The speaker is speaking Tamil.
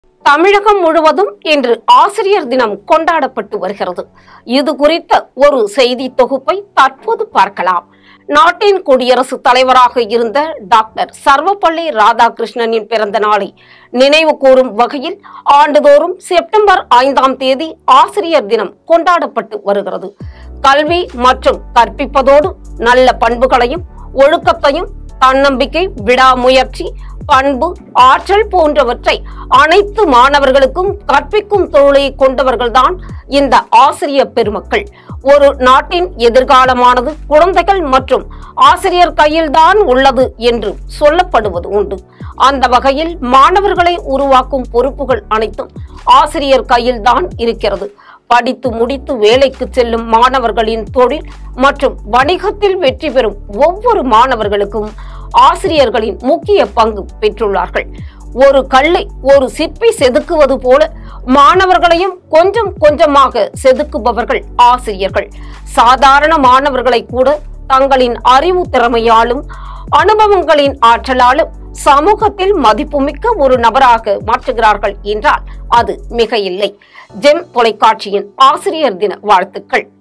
தமிழகம் முழுவதும் இன்று ஆசிரியர் தினம் கொண்டாடப்பட்டு வருகிறது இது குறித்த ஒரு செய்தி தொகுப்பை தற்போது பார்க்கலாம் நாட்டின் குடியரசுத் தலைவராக இருந்த டாக்டர் சர்வப்பள்ளி ராதாகிருஷ்ணனின் பிறந்த நாளை நினைவு கூறும் வகையில் ஆண்டுதோறும் செப்டம்பர் ஐந்தாம் தேதி ஆசிரியர் தினம் கொண்டாடப்பட்டு வருகிறது கல்வி மற்றும் கற்பிப்பதோடு நல்ல பண்புகளையும் ஒழுக்கத்தையும் தன்னம்பிக்கை விடாமுயற்சி பண்பு ஆற்றல் போன்றவற்றை அனைத்து மாணவர்களுக்கும் கற்பிக்கும் தொழிலை கொண்டவர்கள்தான் இந்த ஆசிரியர் பெருமக்கள் ஒரு நாட்டின் எதிர்காலமானது குழந்தைகள் மற்றும் ஆசிரியர் கையில்தான் உள்ளது என்று சொல்லப்படுவது உண்டு அந்த வகையில் மாணவர்களை உருவாக்கும் பொறுப்புகள் அனைத்தும் ஆசிரியர் கையில்தான் இருக்கிறது படித்து முடித்து வேலைக்கு செல்லும் மாணவர்களின் தொழில் மற்றும் வணிகத்தில் வெற்றி பெறும் ஒவ்வொரு மாணவர்களுக்கும் ஆசிரியர்களின் முக்கிய பங்கு பெற்றுள்ளார்கள் ஒரு கல்லை ஒரு சிற்பி செதுக்குவது போல மாணவர்களையும் கொஞ்சம் கொஞ்சமாக செதுக்குபவர்கள் ஆசிரியர்கள் சாதாரண மாணவர்களை கூட தங்களின் அறிவு திறமையாலும் அனுபவங்களின் ஆற்றலாலும் சமூகத்தில் மதிப்புமிக்க ஒரு நபராக மாற்றுகிறார்கள் என்றால் அது மிக இல்லை ஜெம் தொலைக்காட்சியின் ஆசிரியர் தின வாழ்த்துக்கள்